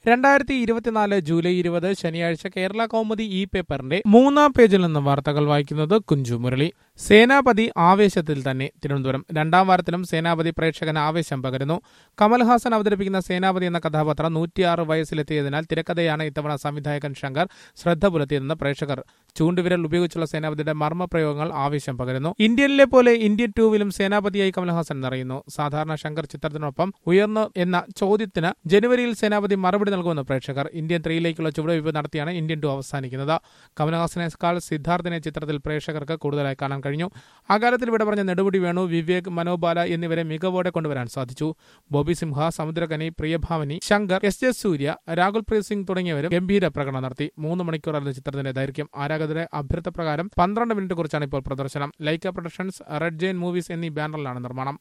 രണ്ടായിരത്തി ഇരുപത്തിനാല് ജൂലൈ ഇരുപത് ശനിയാഴ്ച കേരള കൗമുദി ഇ പേപ്പറിന്റെ മൂന്നാം പേജിൽ നിന്ന് വാർത്തകൾ വായിക്കുന്നത് കുഞ്ചു മുരളി സേനാപതി ആവേശത്തിൽ തന്നെ തിരുവനന്തപുരം രണ്ടാം വാരത്തിലും സേനാപതി പ്രേക്ഷകന് ആവേശം പകരുന്നു കമൽഹാസൻ അവതരിപ്പിക്കുന്ന സേനാപതി എന്ന കഥാപാത്രം നൂറ്റിയാറ് വയസ്സിലെത്തിയതിനാൽ തിരക്കഥയാണ് ഇത്തവണ സംവിധായകൻ ശങ്കർ ശ്രദ്ധ പുലർത്തിയതെന്ന് പ്രേക്ഷകർ ചൂണ്ടുവിരൽ ഉപയോഗിച്ചുള്ള സേനാപതിയുടെ മർമ്മപ്രയോഗങ്ങൾ ആവേശം പകരുന്നു ഇന്ത്യനിലെ പോലെ ഇന്ത്യൻ ടൂവിലും സേനാപതിയായി കമൽഹാസൻ നിറയുന്നു സാധാരണ ശങ്കർ ചിത്രത്തിനൊപ്പം ഉയർന്നു എന്ന ചോദ്യത്തിന് ജനുവരിയിൽ സേനാപതി മറുപടി നൽകുമെന്ന് പ്രേക്ഷകർ ഇന്ത്യൻ ത്രീയിലേക്കുള്ള ചുവടുവയ്പ് നടത്തിയാണ് ഇന്ത്യൻ ടു അവസാനിക്കുന്നത് കമൽഹാസനേക്കാൾ സിദ്ധാർത്ഥിനെ ചിത്രത്തിൽ പ്രേക്ഷകർക്ക് കൂടുതലായി കാണാൻ കഴിഞ്ഞു അകാലത്തിൽ ഇവിടെ പറഞ്ഞ നെടുമുടി വേണു വിവേക് മനോബാല എന്നിവരെ മികവോടെ കൊണ്ടുവരാൻ സാധിച്ചു ബോബി സിംഹ സമുദ്രകനി പ്രിയഭാവനി ശങ്കർ എസ് ജെ സൂര്യ രാഹുൽ പ്രീത് സിംഗ് തുടങ്ങിയവരും ഗംഭീര പ്രകടനം നടത്തി മൂന്ന് മണിക്കൂറായിരുന്നു ചിത്രത്തിന്റെ ദൈർഘ്യം ആരാധകരുടെ അഭ്യർത്ഥപ്രകാരം പന്ത്രണ്ട് മിനിറ്റ് കുറിച്ചാണ് ഇപ്പോൾ പ്രദർശനം Lyca Productions Red Giant Movies എന്നീ ബാനറിലാണ് നിർമ്മാണം